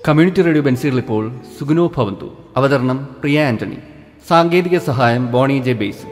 community radio ബെൻസികൾ ഇപ്പോൾ സുഗുനോ ഭവന്തു അവതരണം പ്രിയ ആന്റണി സാങ്കേതിക സഹായം ബോണി ജെ ബേസ്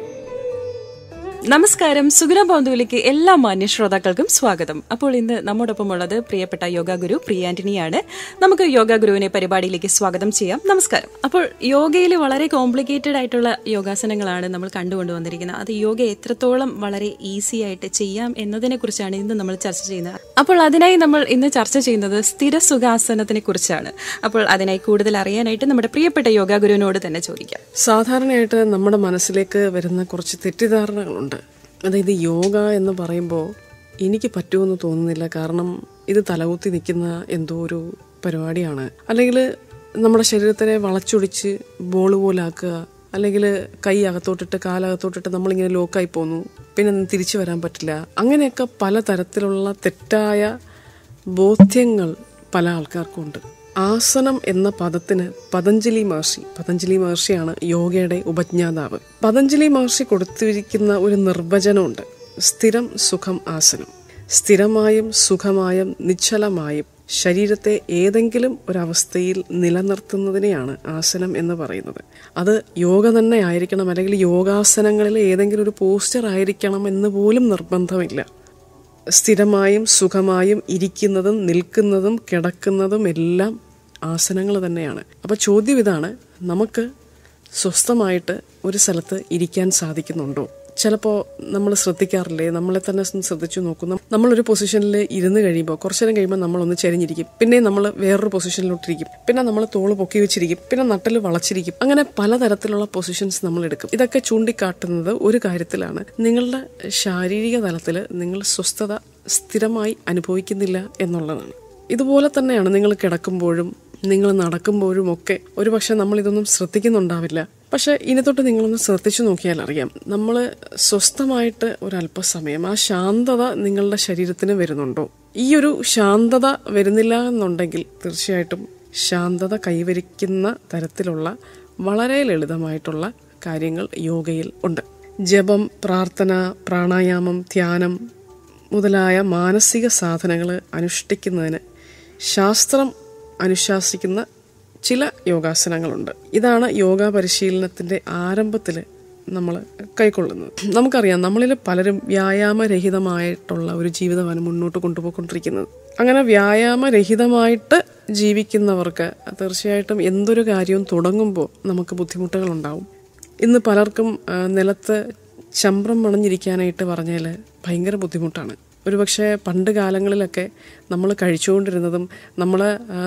നമസ്കാരം സുഗുണ ബോന്ധുവിലേക്ക് എല്ലാ മാന്യ ശ്രോതാക്കൾക്കും സ്വാഗതം അപ്പോൾ ഇന്ന് നമ്മോടൊപ്പം ഉള്ളത് പ്രിയപ്പെട്ട യോഗ ഗുരു പ്രിയ ആന്റണിയാണ് നമുക്ക് യോഗ ഗുരുവിനെ പരിപാടിയിലേക്ക് സ്വാഗതം ചെയ്യാം നമസ്കാരം അപ്പോൾ യോഗയിൽ വളരെ കോംപ്ലിക്കേറ്റഡ് ആയിട്ടുള്ള യോഗാസനങ്ങളാണ് നമ്മൾ കണ്ടുകൊണ്ട് വന്നിരിക്കുന്നത് അത് യോഗ എത്രത്തോളം വളരെ ഈസി ആയിട്ട് ചെയ്യാം എന്നതിനെ കുറിച്ചാണ് ഇന്ന് നമ്മൾ ചർച്ച ചെയ്യുന്നത് അപ്പോൾ അതിനായി നമ്മൾ ഇന്ന് ചർച്ച ചെയ്യുന്നത് സ്ഥിര സുഖാസനത്തിനെ കുറിച്ചാണ് അപ്പോൾ അതിനായി കൂടുതൽ അറിയാനായിട്ട് നമ്മുടെ പ്രിയപ്പെട്ട യോഗ ഗുരുവിനോട് തന്നെ ചോദിക്കാം സാധാരണയായിട്ട് നമ്മുടെ മനസ്സിലേക്ക് വരുന്ന കുറച്ച് തെറ്റിദ്ധാരണകളുണ്ട് അതായത് യോഗ എന്ന് പറയുമ്പോൾ എനിക്ക് പറ്റുമെന്ന് തോന്നുന്നില്ല കാരണം ഇത് തലകുത്തി നിൽക്കുന്ന എന്തോ ഒരു പരിപാടിയാണ് അല്ലെങ്കിൽ നമ്മുടെ ശരീരത്തിനെ വളച്ചൊടിച്ച് ബോൾ പോലാക്കുക അല്ലെങ്കിൽ കൈ അകത്തോട്ടിട്ട് കാലകത്തോട്ടിട്ട് നമ്മളിങ്ങനെ ലോക്കായി പോന്നു പിന്നെ തിരിച്ചു വരാൻ പറ്റില്ല അങ്ങനെയൊക്കെ പലതരത്തിലുള്ള തെറ്റായ ബോധ്യങ്ങൾ പല ആൾക്കാർക്കും ഉണ്ട് ആസനം എന്ന പദത്തിന് പതഞ്ജലി മഹർഷി പതഞ്ജലി മഹർഷിയാണ് യോഗയുടെ ഉപജ്ഞാതാവ് പതഞ്ജലി മഹർഷി കൊടുത്തിരിക്കുന്ന ഒരു നിർവചനമുണ്ട് സ്ഥിരം സുഖം ആസനം സ്ഥിരമായും സുഖമായും നിശ്ചലമായും ശരീരത്തെ ഏതെങ്കിലും ഒരവസ്ഥയിൽ നിലനിർത്തുന്നതിനെയാണ് ആസനം എന്ന് പറയുന്നത് അത് യോഗ തന്നെ ആയിരിക്കണം അല്ലെങ്കിൽ യോഗാസനങ്ങളിൽ ഏതെങ്കിലും ഒരു പോസ്റ്റർ ആയിരിക്കണം എന്ന് പോലും നിർബന്ധമില്ല സ്ഥിരമായും സുഖമായും ഇരിക്കുന്നതും നിൽക്കുന്നതും കിടക്കുന്നതും എല്ലാം ആസനങ്ങൾ തന്നെയാണ് അപ്പോൾ ചോദ്യം ഇതാണ് നമുക്ക് സ്വസ്ഥമായിട്ട് ഒരു സ്ഥലത്ത് ഇരിക്കാൻ സാധിക്കുന്നുണ്ടോ ചിലപ്പോൾ നമ്മൾ ശ്രദ്ധിക്കാറില്ലേ നമ്മളെ തന്നെ ഒന്ന് ശ്രദ്ധിച്ചു നോക്കുന്നു നമ്മളൊരു പൊസിഷനിൽ ഇരുന്ന് കഴിയുമ്പോൾ കുറച്ചു നേരം കഴിയുമ്പോൾ നമ്മളൊന്ന് ചെരിഞ്ഞിരിക്കും പിന്നെ നമ്മൾ വേറൊരു പൊസിഷനിലോട്ടിരിക്കും പിന്നെ നമ്മൾ തോള് പൊക്കി വെച്ചിരിക്കും പിന്നെ നട്ടൽ വളച്ചിരിക്കും അങ്ങനെ പലതരത്തിലുള്ള പൊസിഷൻസ് നമ്മൾ എടുക്കും ഇതൊക്കെ ചൂണ്ടിക്കാട്ടുന്നത് ഒരു കാര്യത്തിലാണ് നിങ്ങളുടെ ശാരീരിക തലത്തിൽ നിങ്ങൾ സ്വസ്ഥത സ്ഥിരമായി അനുഭവിക്കുന്നില്ല എന്നുള്ളതാണ് ഇതുപോലെ തന്നെയാണ് നിങ്ങൾ കിടക്കുമ്പോഴും നിങ്ങൾ നടക്കുമ്പോഴും ഒക്കെ ഒരുപക്ഷെ നമ്മൾ ഇതൊന്നും ശ്രദ്ധിക്കുന്നുണ്ടാവില്ല പക്ഷെ ഇനി തൊട്ട് നിങ്ങളൊന്ന് ശ്രദ്ധിച്ചു നോക്കിയാൽ അറിയാം നമ്മൾ സ്വസ്ഥമായിട്ട് ഒരല്പസമയം ആ ശാന്തത നിങ്ങളുടെ ശരീരത്തിന് വരുന്നുണ്ടോ ഈ ഒരു ശാന്തത വരുന്നില്ല എന്നുണ്ടെങ്കിൽ തീർച്ചയായിട്ടും ശാന്തത കൈവരിക്കുന്ന തരത്തിലുള്ള വളരെ ലളിതമായിട്ടുള്ള കാര്യങ്ങൾ യോഗയിൽ ഉണ്ട് ജപം പ്രാർത്ഥന പ്രാണായാമം ധ്യാനം മുതലായ മാനസിക സാധനങ്ങൾ അനുഷ്ഠിക്കുന്നതിന് ശാസ്ത്രം അനുശാസിക്കുന്ന ചില യോഗാസനങ്ങളുണ്ട് ഇതാണ് യോഗ പരിശീലനത്തിന്റെ ആരംഭത്തിൽ നമ്മൾ കൈക്കൊള്ളുന്നത് നമുക്കറിയാം നമ്മളിൽ പലരും വ്യായാമരഹിതമായിട്ടുള്ള ഒരു ജീവിതമാണ് മുന്നോട്ട് കൊണ്ടുപോയിക്കൊണ്ടിരിക്കുന്നത് അങ്ങനെ വ്യായാമരഹിതമായിട്ട് ജീവിക്കുന്നവർക്ക് തീർച്ചയായിട്ടും എന്തൊരു കാര്യവും തുടങ്ങുമ്പോൾ നമുക്ക് ബുദ്ധിമുട്ടുകൾ ഉണ്ടാവും ഇന്ന് പലർക്കും ആ, നിലത്ത് ചമ്രം മണഞ്ഞിരിക്കാനായിട്ട് പറഞ്ഞാൽ ഭയങ്കര ബുദ്ധിമുട്ടാണ് ഒരുപക്ഷെ പണ്ട് കാലങ്ങളിലൊക്കെ നമ്മൾ കഴിച്ചുകൊണ്ടിരുന്നതും നമ്മൾ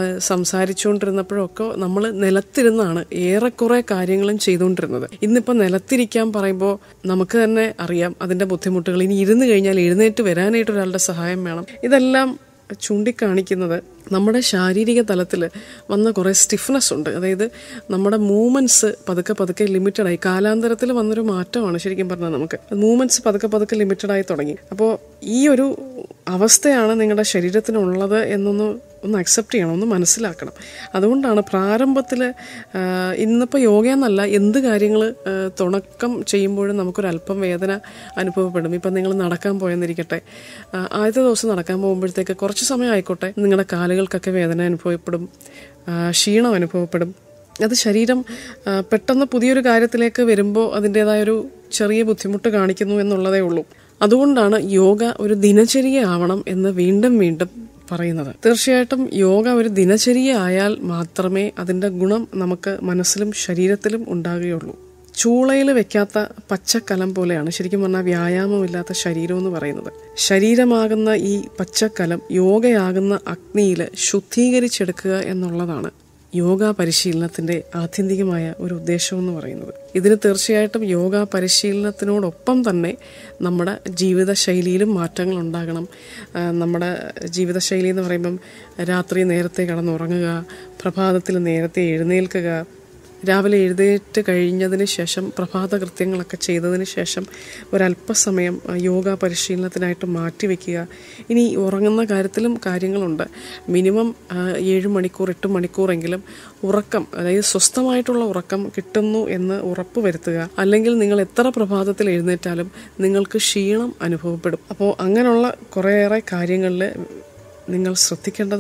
സംസാരിച്ചുകൊണ്ടിരുന്നപ്പോഴൊക്കെ നമ്മൾ നിലത്തിരുന്നാണ് ഏറെക്കുറെ കാര്യങ്ങളും ചെയ്തുകൊണ്ടിരുന്നത് ഇന്നിപ്പോൾ നിലത്തിരിക്കാൻ പറയുമ്പോൾ നമുക്ക് തന്നെ അറിയാം അതിൻ്റെ ബുദ്ധിമുട്ടുകൾ ഇനി ഇരുന്ന് കഴിഞ്ഞാൽ എഴുന്നേറ്റ് വരാനായിട്ട് ഒരാളുടെ സഹായം വേണം ഇതെല്ലാം ചൂണ്ടിക്കാണിക്കുന്നത് നമ്മുടെ ശാരീരിക തലത്തിൽ വന്ന കുറേ സ്റ്റിഫ്നെസ് ഉണ്ട് അതായത് നമ്മുടെ മൂവ്മെൻറ്റ്സ് പതുക്കെ പതുക്കെ ലിമിറ്റഡ് ആയി കാലാന്തരത്തിൽ വന്നൊരു മാറ്റമാണ് ശരിക്കും പറഞ്ഞാൽ നമുക്ക് മൂവ്മെൻറ്റ്സ് പതുക്കെ പതുക്കെ ലിമിറ്റഡ് ആയി തുടങ്ങി അപ്പോൾ ഈ ഒരു അവസ്ഥയാണ് നിങ്ങളുടെ ശരീരത്തിനുള്ളത് എന്നൊന്ന് ഒന്ന് അക്സെപ്റ്റ് ചെയ്യണം ഒന്ന് മനസ്സിലാക്കണം അതുകൊണ്ടാണ് പ്രാരംഭത്തിൽ ഇന്നിപ്പോൾ യോഗ എന്നല്ല എന്ത് കാര്യങ്ങൾ തുടക്കം ചെയ്യുമ്പോഴും നമുക്കൊരല്പം വേദന അനുഭവപ്പെടും ഇപ്പം നിങ്ങൾ നടക്കാൻ പോയെന്നിരിക്കട്ടെ ആ, ആദ്യത്തെ ദിവസം നടക്കാൻ പോകുമ്പോഴത്തേക്ക് കുറച്ച് സമയം ആയിക്കോട്ടെ നിങ്ങളുടെ കാലുകൾക്കൊക്കെ വേദന അനുഭവപ്പെടും ആ, ക്ഷീണം അനുഭവപ്പെടും അത് ശരീരം ആ, പെട്ടെന്ന് പുതിയൊരു കാര്യത്തിലേക്ക് വരുമ്പോൾ അതിൻ്റെതായൊരു ചെറിയ ബുദ്ധിമുട്ട് കാണിക്കുന്നു എന്നുള്ളതേ ഉള്ളൂ അതുകൊണ്ടാണ് യോഗ ഒരു ദിനചര്യ ആവണം എന്ന് വീണ്ടും വീണ്ടും പറയുന്നത് തീർച്ചയായിട്ടും യോഗ ഒരു ദിനചര്യ ആയാൽ മാത്രമേ അതിൻ്റെ ഗുണം നമുക്ക് മനസ്സിലും ശരീരത്തിലും ഉണ്ടാകുകയുള്ളൂ ചൂളയിൽ വെക്കാത്ത പച്ചക്കലം പോലെയാണ് ശരിക്കും പറഞ്ഞാൽ വ്യായാമമില്ലാത്ത ശരീരം എന്ന് പറയുന്നത് ശരീരമാകുന്ന ഈ പച്ചക്കലം യോഗയാകുന്ന അഗ്നിയിൽ ശുദ്ധീകരിച്ചെടുക്കുക എന്നുള്ളതാണ് യോഗ പരിശീലനത്തിന്റെ ആത്യന്തികമായ ഒരു ഉദ്ദേശം എന്ന് പറയുന്നത് ഇതിന് തീർച്ചയായിട്ടും യോഗ പരിശീലനത്തിനോടൊപ്പം തന്നെ നമ്മുടെ ജീവിതശൈലിയിലും മാറ്റങ്ങൾ ഉണ്ടാകണം ആ, നമ്മുടെ ജീവിതശൈലി എന്ന് പറയുമ്പം രാത്രി നേരത്തെ കിടന്നുറങ്ങുക പ്രഭാതത്തിൽ നേരത്തെ എഴുന്നേൽക്കുക രാവിലെ എഴുന്നേറ്റ് കഴിഞ്ഞതിന് ശേഷം പ്രഭാത കൃത്യങ്ങളൊക്കെ ചെയ്തതിന് ശേഷം ഒരല്പസമയം ആ, യോഗ പരിശീലനത്തിനായിട്ട് മാറ്റിവെക്കുക ഇനി ഉറങ്ങുന്ന കാര്യത്തിലും കാര്യങ്ങളുണ്ട് മിനിമം ആ, ഏഴ് മണിക്കൂർ എട്ട് മണിക്കൂറെങ്കിലും ഉറക്കം അതായത് സ്വസ്ഥമായിട്ടുള്ള ഉറക്കം കിട്ടുന്നു എന്ന് ഉറപ്പ് വരുത്തുക അല്ലെങ്കിൽ നിങ്ങൾ എത്ര പ്രഭാതത്തിൽ എഴുന്നേറ്റാലും നിങ്ങൾക്ക് ക്ഷീണം അനുഭവപ്പെടും അപ്പോൾ അങ്ങനെയുള്ള കുറേയേറെ കാര്യങ്ങളിൽ നിങ്ങൾ ശ്രദ്ധിക്കേണ്ടത്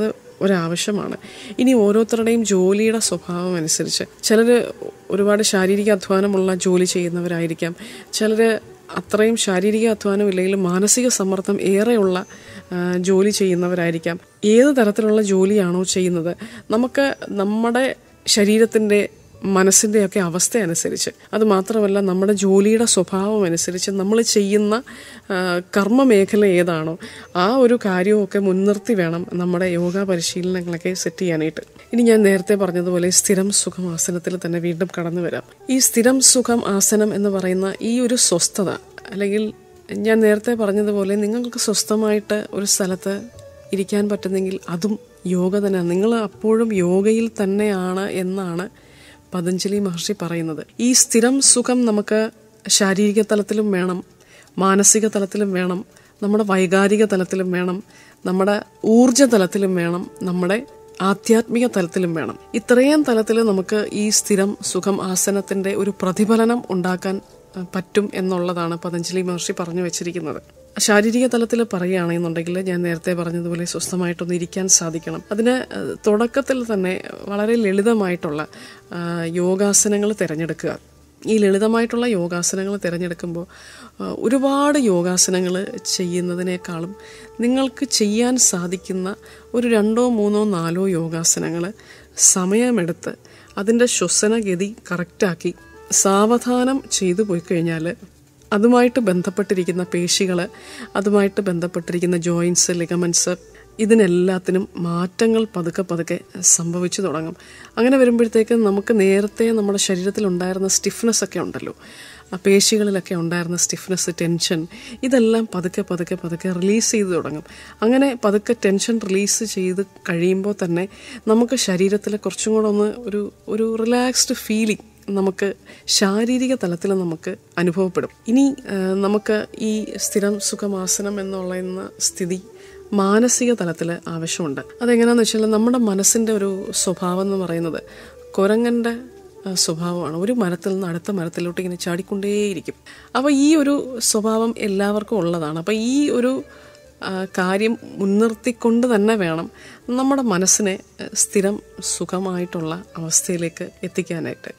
ഒരാവശ്യമാണ് ഇനി ഓരോരുത്തരുടെയും ജോലിയുടെ സ്വഭാവം അനുസരിച്ച് ചിലർ ഒരുപാട് ശാരീരിക അധ്വാനമുള്ള ജോലി ചെയ്യുന്നവരായിരിക്കാം ചിലർ അത്രയും ശാരീരിക അധ്വാനം ഇല്ലെങ്കിലും മാനസിക സമ്മർദ്ദം ഏറെയുള്ള ആ, ജോലി ചെയ്യുന്നവരായിരിക്കാം ഏത് തരത്തിലുള്ള ജോലിയാണോ ചെയ്യുന്നത് നമുക്ക് നമ്മുടെ ശരീരത്തിൻ്റെ മനസ്സിൻ്റെയൊക്കെ അവസ്ഥ അനുസരിച്ച് അത് മാത്രമല്ല നമ്മുടെ ജോലിയുടെ സ്വഭാവം അനുസരിച്ച് നമ്മൾ ചെയ്യുന്ന ആ, കർമ്മ മേഖല ഏതാണോ ആ ഒരു കാര്യമൊക്കെ മുൻനിർത്തി വേണം നമ്മുടെ യോഗ പരിശീലനങ്ങളൊക്കെ സെറ്റ് ചെയ്യാനായിട്ട് ഇനി ഞാൻ നേരത്തെ പറഞ്ഞതുപോലെ സ്ഥിരം സുഖം ആസനത്തിൽ തന്നെ വീണ്ടും കടന്നു വരാം ഈ സ്ഥിരം സുഖം ആസനം എന്ന് പറയുന്ന ഈ ഒരു സ്വസ്ഥത അല്ലെങ്കിൽ ഞാൻ നേരത്തെ പറഞ്ഞതുപോലെ നിങ്ങൾക്ക് സ്വസ്ഥമായിട്ട് ഒരു സ്ഥലത്ത് ഇരിക്കാൻ പറ്റുന്നെങ്കിൽ അതും യോഗ തന്നെയാണ് നിങ്ങൾ അപ്പോഴും യോഗയിൽ തന്നെയാണ് എന്നാണ് പതഞ്ജലി മഹർഷി പറയുന്നത് ഈ സ്ഥിരം സുഖം നമുക്ക് ശാരീരിക തലത്തിലും വേണം മാനസിക തലത്തിലും വേണം നമ്മുടെ വൈകാരിക തലത്തിലും വേണം നമ്മുടെ ഊർജ തലത്തിലും വേണം നമ്മുടെ ആധ്യാത്മിക തലത്തിലും വേണം ഇത്രയും തലത്തിൽ നമുക്ക് ഈ സ്ഥിരം സുഖം ആസനത്തിന്റെ ഒരു പ്രതിഫലനം ഉണ്ടാക്കാൻ അഹ്, പറ്റും എന്നുള്ളതാണ് പതഞ്ജലി മഹർഷി പറഞ്ഞു വെച്ചിരിക്കുന്നത് ശാരീരിക തലത്തിൽ പറയുകയാണെന്നുണ്ടെങ്കിൽ ഞാൻ നേരത്തെ പറഞ്ഞതുപോലെ സ്വസ്ഥമായിട്ടൊന്ന് ഇരിക്കാൻ സാധിക്കണം അതിന് അഹ്, തുടക്കത്തിൽ തന്നെ വളരെ ലളിതമായിട്ടുള്ള ആഹ്, യോഗാസനങ്ങൾ തിരഞ്ഞെടുക്കുക ഈ ലളിതമായിട്ടുള്ള യോഗാസനങ്ങൾ തിരഞ്ഞെടുക്കുമ്പോൾ ആ, ഒരുപാട് യോഗാസനങ്ങൾ ചെയ്യുന്നതിനേക്കാളും നിങ്ങൾക്ക് ചെയ്യാൻ സാധിക്കുന്ന ഒരു രണ്ടോ മൂന്നോ നാലോ യോഗാസനങ്ങൾ സമയമെടുത്ത് അതിൻ്റെ ശ്വസനഗതി കറക്റ്റാക്കി സാവധാനം ചെയ്തു പോയി കഴിഞ്ഞാൽ അതുമായിട്ട് ബന്ധപ്പെട്ടിരിക്കുന്ന പേശികൾ അതുമായിട്ട് ബന്ധപ്പെട്ടിരിക്കുന്ന ജോയിൻസ് ലിഗമെൻറ്റ്സ് ഇതിനെല്ലാത്തിനും മാറ്റങ്ങൾ പതുക്കെ പതുക്കെ സംഭവിച്ചു തുടങ്ങും അങ്ങനെ വരുമ്പോഴത്തേക്ക് നമുക്ക് നേരത്തെ നമ്മുടെ ശരീരത്തിൽ ഉണ്ടായിരുന്ന സ്റ്റിഫ്നെസ് ഒക്കെ ഉണ്ടല്ലോ ആ പേശികളിലൊക്കെ ഉണ്ടായിരുന്ന സ്റ്റിഫ്നെസ് ടെൻഷൻ ഇതെല്ലാം പതുക്കെ പതുക്കെ പതുക്കെ റിലീസ് ചെയ്ത് തുടങ്ങും അങ്ങനെ പതുക്കെ ടെൻഷൻ റിലീസ് ചെയ്ത് കഴിയുമ്പോൾ തന്നെ നമുക്ക് ശരീരത്തിൽ കുറച്ചും കൂടെ ഒന്ന് ഒരു ഒരു റിലാക്സ്ഡ് ഫീലിംഗ് നമുക്ക് ശാരീരിക തലത്തിൽ നമുക്ക് അനുഭവപ്പെടും ഇനി ആ, നമുക്ക് ഈ സ്ഥിരം സുഖമാസനം എന്നുള്ള സ്ഥിതി മാനസിക തലത്തിൽ ആവശ്യമുണ്ട് അതെങ്ങനെയാണെന്ന് വെച്ചാൽ നമ്മുടെ മനസ്സിൻ്റെ ഒരു സ്വഭാവം എന്ന് പറയുന്നത് കുരങ്ങൻ്റെ ആ, സ്വഭാവമാണ് ഒരു മരത്തിൽ നിന്ന് അടുത്ത മരത്തിലോട്ട് ഇങ്ങനെ ചാടിക്കൊണ്ടേയിരിക്കും അപ്പോൾ ഈ ഒരു സ്വഭാവം എല്ലാവർക്കും ഉള്ളതാണ് അപ്പോൾ ഈ ഒരു ആ, കാര്യം മുൻനിർത്തിക്കൊണ്ട് തന്നെ വേണം നമ്മുടെ മനസ്സിനെ ആ, സ്ഥിരം സുഖമായിട്ടുള്ള അവസ്ഥയിലേക്ക് എത്തിക്കാനായിട്ട്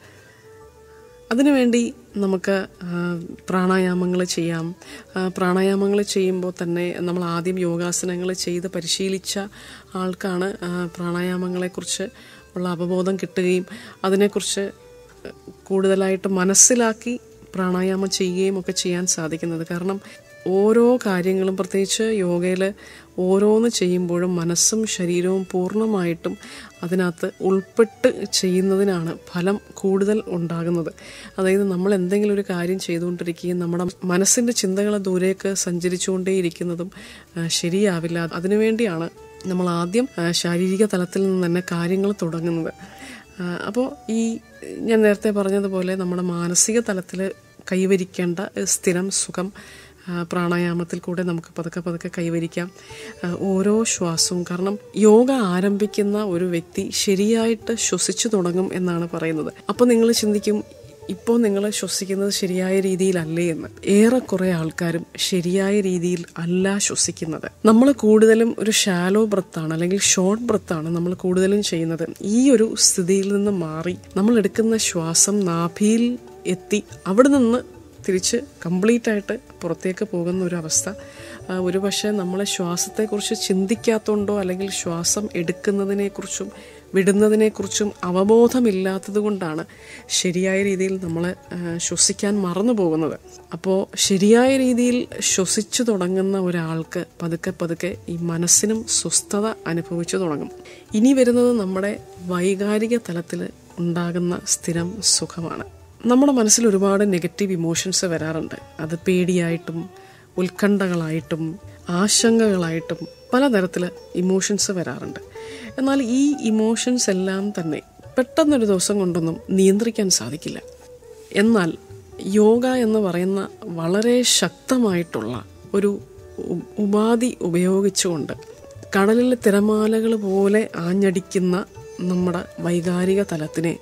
അതിനുവേണ്ടി നമുക്ക് പ്രാണായാമങ്ങൾ ചെയ്യാം പ്രാണായാമങ്ങൾ ചെയ്യുമ്പോൾ തന്നെ നമ്മൾ ആദ്യം യോഗാസനങ്ങൾ ചെയ്ത് പരിശീലിച്ച ആൾക്കാണ് ആ, പ്രാണായാമങ്ങളെക്കുറിച്ച് ഉള്ള അവബോധം കിട്ടുകയും അതിനെക്കുറിച്ച് കൂടുതലായിട്ട് മനസ്സിലാക്കി പ്രാണായാമം ചെയ്യുകയും ഒക്കെ ചെയ്യാൻ സാധിക്കുന്നത് കാരണം ഓരോ കാര്യങ്ങളും പ്രത്യേകിച്ച് യോഗയിൽ ഓരോന്ന് ചെയ്യുമ്പോഴും മനസ്സും ശരീരവും പൂർണ്ണമായിട്ടും അതിനകത്ത് ഉൾപ്പെട്ട് ചെയ്യുന്നതിനാണ് ഫലം കൂടുതൽ ഉണ്ടാകുന്നത് അതായത് നമ്മൾ എന്തെങ്കിലും ഒരു കാര്യം ചെയ്തുകൊണ്ടിരിക്കുകയും നമ്മുടെ മനസ്സിൻ്റെ ചിന്തകൾ ദൂരേക്ക് സഞ്ചരിച്ചുകൊണ്ടേയിരിക്കുന്നതും ആ, ശരിയാവില്ല അതിനുവേണ്ടിയാണ് നമ്മൾ ആദ്യം ആ, ശാരീരിക തലത്തിൽ നിന്ന് തന്നെ കാര്യങ്ങൾ തുടങ്ങുന്നത് അപ്പോൾ ഈ ഞാൻ നേരത്തെ പറഞ്ഞതുപോലെ നമ്മുടെ മാനസിക തലത്തിൽ കൈവരിക്കേണ്ട സ്ഥിരം സുഖം ആ, പ്രാണായാമത്തിൽ കൂടെ നമുക്ക് പതുക്കെ പതുക്കെ കൈവരിക്കാം ആ, ഓരോ ശ്വാസവും കാരണം യോഗ ആരംഭിക്കുന്ന ഒരു വ്യക്തി ശരിയായിട്ട് ശ്വസിച്ചു തുടങ്ങും എന്നാണ് പറയുന്നത് അപ്പോൾ നിങ്ങൾ ചിന്തിക്കും ഇപ്പോൾ നിങ്ങൾ ശ്വസിക്കുന്നത് ശരിയായ രീതിയിലല്ലേ എന്ന് ഏറെക്കുറെ ആൾക്കാരും ശരിയായ രീതിയിൽ അല്ല ശ്വസിക്കുന്നത് നമ്മൾ കൂടുതലും ഒരു ഷാലോ ബ്രത്താണ് അല്ലെങ്കിൽ ഷോർട്ട് ബ്രത്താണ് നമ്മൾ കൂടുതലും ചെയ്യുന്നത് ഈ ഒരു സ്ഥിതിയിൽ നിന്ന് മാറി നമ്മൾ എടുക്കുന്ന ശ്വാസം നാഭിയിൽ എത്തി അവിടെ നിന്ന് തിരിച്ച് കംപ്ലീറ്റ് ആയിട്ട് പുറത്തേക്ക് പോകുന്ന ഒരു അവസ്ഥ ആ, ഒരു പക്ഷേ നമ്മളെ ശ്വാസത്തെക്കുറിച്ച് ചിന്തിക്കാത്തതുകൊണ്ടോ അല്ലെങ്കിൽ ശ്വാസം എടുക്കുന്നതിനെക്കുറിച്ചും വിടുന്നതിനെക്കുറിച്ചും അവബോധമില്ലാത്തത് കൊണ്ടാണ് ശരിയായ രീതിയിൽ നമ്മൾ ആ, ശ്വസിക്കാൻ മറന്നു പോകുന്നത് അപ്പോൾ ശരിയായ രീതിയിൽ ശ്വസിച്ചു തുടങ്ങുന്ന ഒരാൾക്ക് പതുക്കെ പതുക്കെ ഈ മനസ്സിനും സ്വസ്ഥത അനുഭവിച്ചു തുടങ്ങും ഇനി വരുന്നത് നമ്മുടെ വൈകാരിക തലത്തിൽ ഉണ്ടാകുന്ന സ്ഥിരം സുഖമാണ് നമ്മുടെ മനസ്സിൽ ഒരുപാട് നെഗറ്റീവ് ഇമോഷൻസ് വരാറുണ്ട് അത് പേടിയായിട്ടും ഉത്കണ്ഠകളായിട്ടും ആശങ്കകളായിട്ടും പലതരത്തിൽ ഇമോഷൻസ് വരാറുണ്ട് എന്നാൽ ഈ ഇമോഷൻസ് എല്ലാം തന്നെ പെട്ടെന്നൊരു ദിവസം കൊണ്ടൊന്നും നിയന്ത്രിക്കാൻ സാധിക്കില്ല എന്നാൽ യോഗ എന്ന് പറയുന്ന വളരെ ശക്തമായിട്ടുള്ള ഒരു ഉ- ഉപാധി ഉപയോഗിച്ചുകൊണ്ട് കടലിലെ തിരമാലകൾ പോലെ ആഞ്ഞടിക്കുന്ന നമ്മുടെ വൈകാരിക തലത്തിനെ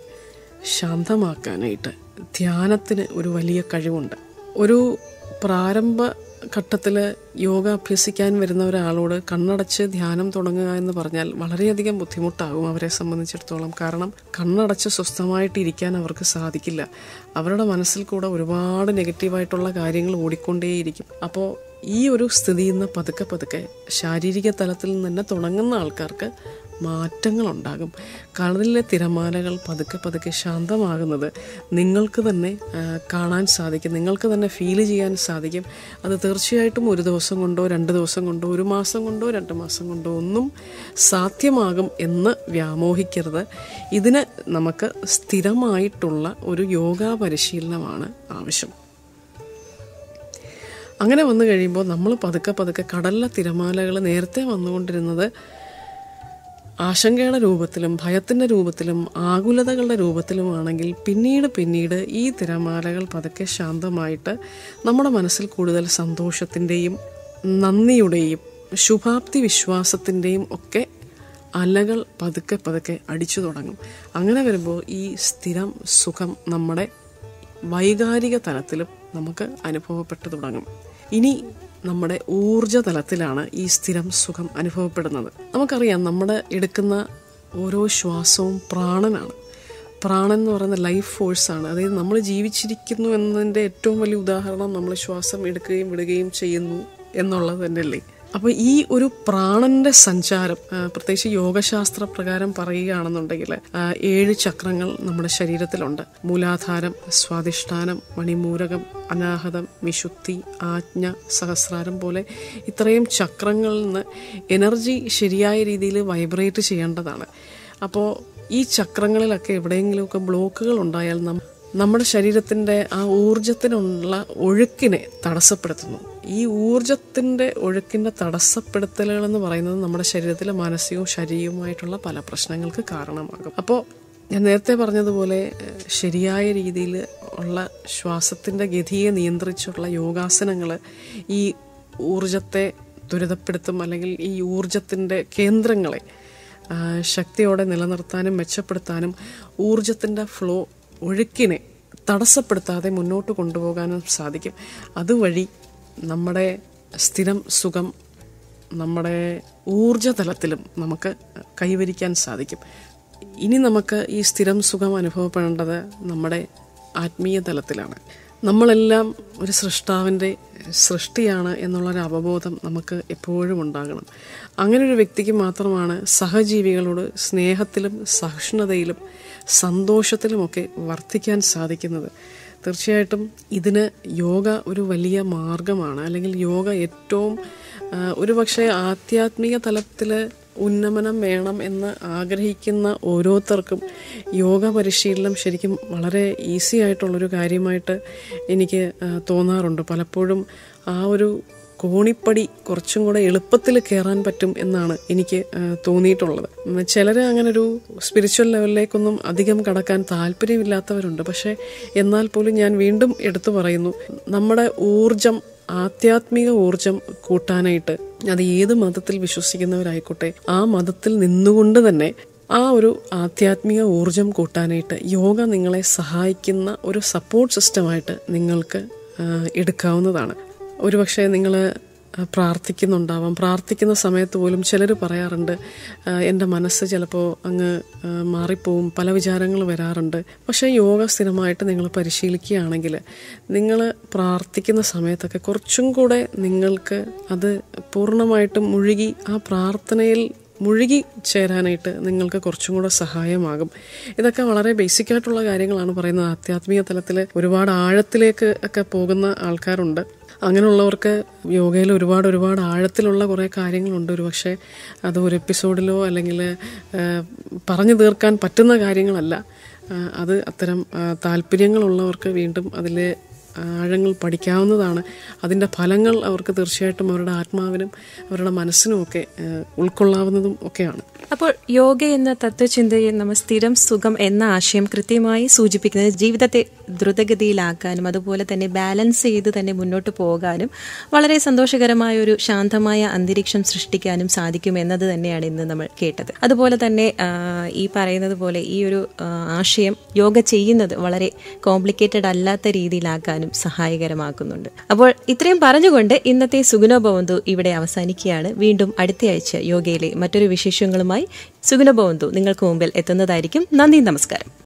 ശാന്തമാക്കാനായിട്ട് ധ്യാനത്തിന് ഒരു വലിയ കഴിവുണ്ട് ഒരു പ്രാരംഭ ഘട്ടത്തിൽ യോഗ അഭ്യസിക്കാൻ വരുന്ന ഒരാളോട് കണ്ണടച്ച് ധ്യാനം തുടങ്ങുക എന്ന് പറഞ്ഞാൽ വളരെയധികം ബുദ്ധിമുട്ടാകും അവരെ സംബന്ധിച്ചിടത്തോളം കാരണം കണ്ണടച്ച് സ്വസ്ഥമായിട്ട് ഇരിക്കാൻ അവർക്ക് സാധിക്കില്ല അവരുടെ മനസ്സിൽ കൂടെ ഒരുപാട് നെഗറ്റീവായിട്ടുള്ള കാര്യങ്ങൾ ഓടിക്കൊണ്ടേയിരിക്കും അപ്പോൾ ഈ ഒരു സ്ഥിതിയിൽ നിന്ന് പതുക്കെ പതുക്കെ ശാരീരിക തലത്തിൽ നിന്ന് തന്നെ തുടങ്ങുന്ന ആൾക്കാർക്ക് മാറ്റങ്ങളുണ്ടാകും കടലിലെ തിരമാലകൾ പതുക്കെ പതുക്കെ ശാന്തമാകുന്നത് നിങ്ങൾക്ക് തന്നെ ആ, കാണാൻ സാധിക്കും നിങ്ങൾക്ക് തന്നെ ഫീൽ ചെയ്യാൻ സാധിക്കും അത് തീർച്ചയായിട്ടും ഒരു ദിവസം കൊണ്ടോ രണ്ട് ദിവസം കൊണ്ടോ ഒരു മാസം കൊണ്ടോ രണ്ട് മാസം കൊണ്ടോ ഒന്നും സാധ്യമാകും എന്ന് വ്യാമോഹിക്കരുത് ഇതിന് നമുക്ക് സ്ഥിരമായിട്ടുള്ള ഒരു യോഗാ പരിശീലനമാണ് ആവശ്യം അങ്ങനെ വന്നു കഴിയുമ്പോൾ നമ്മൾ പതുക്കെ പതുക്കെ കടലിലെ തിരമാലകൾ നേരത്തെ വന്നുകൊണ്ടിരുന്നത് ആശങ്കയുടെ രൂപത്തിലും ഭയത്തിൻ്റെ രൂപത്തിലും ആകുലതകളുടെ രൂപത്തിലുമാണെങ്കിൽ പിന്നീട് പിന്നീട് ഈ തിരമാലകൾ പതുക്കെ ശാന്തമായിട്ട് നമ്മുടെ മനസ്സിൽ കൂടുതൽ സന്തോഷത്തിൻ്റെയും നന്ദിയുടെയും ശുഭാപ്തി വിശ്വാസത്തിൻ്റെയും ഒക്കെ അലകൾ പതുക്കെ പതുക്കെ അടിച്ചു തുടങ്ങും അങ്ങനെ വരുമ്പോൾ ഈ സ്ഥിരം സുഖം നമ്മുടെ വൈകാരിക തലത്തിലും നമുക്ക് അനുഭവപ്പെട്ടു തുടങ്ങും ഇനി നമ്മുടെ ഊർജ തലത്തിലാണ് ഈ സ്ഥിരം സുഖം അനുഭവപ്പെടുന്നത് നമുക്കറിയാം നമ്മുടെ എടുക്കുന്ന ഓരോ ശ്വാസവും പ്രാണനാണ് പ്രാണൻ എന്ന് പറയുന്ന ലൈഫ് ഫോഴ്സാണ് അതായത് നമ്മൾ ജീവിച്ചിരിക്കുന്നു എന്നതിൻ്റെ ഏറ്റവും വലിയ ഉദാഹരണം നമ്മൾ ശ്വാസം എടുക്കുകയും വിടുകയും ചെയ്യുന്നു എന്നുള്ളത് തന്നെയല്ലേ അപ്പോൾ ഈ ഒരു പ്രാണന്റെ സഞ്ചാരം ആ, പ്രത്യേകിച്ച് യോഗശാസ്ത്ര പ്രകാരം പറയുകയാണെന്നുണ്ടെങ്കിൽ ആ, ഏഴ് ചക്രങ്ങൾ നമ്മുടെ ശരീരത്തിലുണ്ട് മൂലാധാരം സ്വാധിഷ്ഠാനം മണിമൂരകം അനാഹതം വിശുദ്ധി ആജ്ഞ സഹസ്രാരം പോലെ ഇത്രയും ചക്രങ്ങളിൽ നിന്ന് എനർജി ശരിയായ രീതിയിൽ വൈബ്രേറ്റ് ചെയ്യേണ്ടതാണ് അപ്പോൾ ഈ ചക്രങ്ങളിലൊക്കെ എവിടെയെങ്കിലുമൊക്കെ ബ്ലോക്കുകൾ ഉണ്ടായാൽ നം നമ്മുടെ ശരീരത്തിൻ്റെ ആ ഊർജത്തിനുള്ള ഒഴുക്കിനെ തടസ്സപ്പെടുത്തുന്നു ഈ ഊർജത്തിൻ്റെ ഒഴുക്കിൻ്റെ തടസ്സപ്പെടുത്തലുകൾ എന്ന് പറയുന്നത് നമ്മുടെ ശരീരത്തിലെ മാനസികവും ശാരീരികവുമായിട്ടുള്ള പല പ്രശ്നങ്ങൾക്ക് കാരണമാകും അപ്പോൾ ഞാൻ നേരത്തെ പറഞ്ഞതുപോലെ ഏഹ്, ശരിയായ രീതിയിൽ ഉള്ള ശ്വാസത്തിൻ്റെ ഗതിയെ നിയന്ത്രിച്ചുള്ള യോഗാസനങ്ങൾ ഈ ഊർജത്തെ ത്വരിതപ്പെടുത്തും അല്ലെങ്കിൽ ഈ ഊർജത്തിൻ്റെ കേന്ദ്രങ്ങളെ ആ, ശക്തിയോടെ നിലനിർത്താനും മെച്ചപ്പെടുത്താനും ഊർജത്തിൻ്റെ ഫ്ലോ ഒഴുക്കിനെ തടസ്സപ്പെടുത്താതെ മുന്നോട്ട് കൊണ്ടുപോകാനും സാധിക്കും അതുവഴി നമ്മുടെ സ്ഥിരം സുഖം നമ്മുടെ ഊർജതലത്തിലും നമുക്ക് കൈവരിക്കാൻ സാധിക്കും ഇനി നമുക്ക് ഈ സ്ഥിരം സുഖം അനുഭവപ്പെടേണ്ടത് നമ്മുടെ ആത്മീയ തലത്തിലാണ് നമ്മളെല്ലാം ഒരു സൃഷ്ടാവിൻ്റെ സൃഷ്ടിയാണ് എന്നുള്ളൊരു അവബോധം നമുക്ക് എപ്പോഴും ഉണ്ടാകണം അങ്ങനെ ഒരു വ്യക്തിക്ക് മാത്രമാണ് സഹജീവികളോട് സ്നേഹത്തിലും സഹിഷ്ണുതയിലും സന്തോഷത്തിലുമൊക്കെ വർദ്ധിക്കാൻ സാധിക്കുന്നത് തീർച്ചയായിട്ടും ഇതിന് യോഗ ഒരു വലിയ മാർഗമാണ് അല്ലെങ്കിൽ യോഗ ഏറ്റവും ആ, ഒരു പക്ഷേ ആധ്യാത്മിക തലത്തിൽ ഉന്നമനം വേണം എന്ന് ആഗ്രഹിക്കുന്ന ഓരോരുത്തർക്കും യോഗ പരിശീലനം ശരിക്കും വളരെ ഈസി ആയിട്ടുള്ളൊരു കാര്യമായിട്ട് എനിക്ക് ആ, തോന്നാറുണ്ട് പലപ്പോഴും ആ ഒരു കോണിപ്പടി കുറച്ചും കൂടെ എളുപ്പത്തിൽ കയറാൻ പറ്റും എന്നാണ് എനിക്ക് ആ, തോന്നിയിട്ടുള്ളത് ചിലർ അങ്ങനെ ഒരു സ്പിരിച്വൽ ലെവലിലേക്കൊന്നും അധികം കടക്കാൻ താല്പര്യമില്ലാത്തവരുണ്ട് പക്ഷേ എന്നാൽ പോലും ഞാൻ വീണ്ടും എടുത്തു പറയുന്നു നമ്മുടെ ഊർജം ആധ്യാത്മിക ഊർജം കൂട്ടാനായിട്ട് അത് ഏത് മതത്തിൽ വിശ്വസിക്കുന്നവരായിക്കോട്ടെ ആ മതത്തിൽ നിന്നുകൊണ്ട് തന്നെ ആ ഒരു ആധ്യാത്മിക ഊർജം കൂട്ടാനായിട്ട് യോഗ നിങ്ങളെ സഹായിക്കുന്ന ഒരു സപ്പോർട്ട് സിസ്റ്റമായിട്ട് നിങ്ങൾക്ക് ആ, എടുക്കാവുന്നതാണ് ഒരുപക്ഷെ നിങ്ങൾ പ്രാർത്ഥിക്കുന്നുണ്ടാവാം പ്രാർത്ഥിക്കുന്ന സമയത്ത് പോലും ചിലർ പറയാറുണ്ട് ആ, എൻ്റെ മനസ്സ് ചിലപ്പോൾ അങ്ങ് ആ, മാറിപ്പോവും പല വിചാരങ്ങൾ വരാറുണ്ട് പക്ഷേ യോഗ സ്ഥിരമായിട്ട് നിങ്ങൾ പരിശീലിക്കുകയാണെങ്കിൽ നിങ്ങൾ പ്രാർത്ഥിക്കുന്ന സമയത്തൊക്കെ കുറച്ചും കൂടെ നിങ്ങൾക്ക് അത് പൂർണ്ണമായിട്ടും മുഴുകി ആ പ്രാർത്ഥനയിൽ മുഴുകി ചേരാനായിട്ട് നിങ്ങൾക്ക് കുറച്ചും കൂടെ സഹായമാകും ഇതൊക്കെ വളരെ ബേസിക് ആയിട്ടുള്ള കാര്യങ്ങളാണ് പറയുന്നത് ആധ്യാത്മിക തലത്തിൽ ഒരുപാട് ആഴത്തിലേക്ക് ഒക്കെ പോകുന്ന ആൾക്കാരുണ്ട് അങ്ങനെയുള്ളവർക്ക് യോഗയിൽ ഒരുപാട് ഒരുപാട് ആഴത്തിലുള്ള കുറേ കാര്യങ്ങളുണ്ട് ഒരു പക്ഷേ അത് ഒരു എപ്പിസോഡിലോ അല്ലെങ്കിൽ പറഞ്ഞു തീർക്കാൻ പറ്റുന്ന കാര്യങ്ങളല്ല ആ, അത് അത്തരം ആ, താല്പര്യങ്ങളുള്ളവർക്ക് വീണ്ടും അതിലെ ആഴങ്ങൾ പഠിക്കാവുന്നതാണ് അതിൻ്റെ ഫലങ്ങൾ അവർക്ക് തീർച്ചയായിട്ടും അവരുടെ ആത്മാവിനും അവരുടെ മനസ്സിനുമൊക്കെ ഏഹ്, ഉൾക്കൊള്ളാവുന്നതും ഒക്കെയാണ് അപ്പോൾ യോഗ എന്ന തത്വചിന്തയെ നമ്മൾ സ്ഥിരം സുഖം എന്ന ആശയം കൃത്യമായി സൂചിപ്പിക്കുന്നത് ജീവിതത്തെ ദ്രുതഗതിയിലാക്കാനും അതുപോലെ തന്നെ ബാലൻസ് ചെയ്ത് തന്നെ മുന്നോട്ട് പോകാനും വളരെ സന്തോഷകരമായ ഒരു ശാന്തമായ അന്തരീക്ഷം സൃഷ്ടിക്കാനും സാധിക്കും എന്നത് തന്നെയാണ് ഇന്ന് നമ്മൾ കേട്ടത് അതുപോലെ തന്നെ ആ, ഈ പറയുന്നത് പോലെ ഈ ഒരു ആ, ആശയം യോഗ ചെയ്യുന്നത് വളരെ കോംപ്ലിക്കേറ്റഡ് അല്ലാത്ത രീതിയിലാക്കാനും സഹായകരമാക്കുന്നുണ്ട് അപ്പോൾ ഇത്രയും പറഞ്ഞുകൊണ്ട് ഇന്നത്തെ സുഗുണ ഭവന്തു ഇവിടെ അവസാനിക്കുകയാണ് വീണ്ടും അടുത്തയാഴ്ച യോഗയിലെ മറ്റൊരു വിശേഷങ്ങളുമായി സുഗുണ ഭവന്തു നിങ്ങൾക്ക് മുമ്പിൽ എത്തുന്നതായിരിക്കും നന്ദി നമസ്കാരം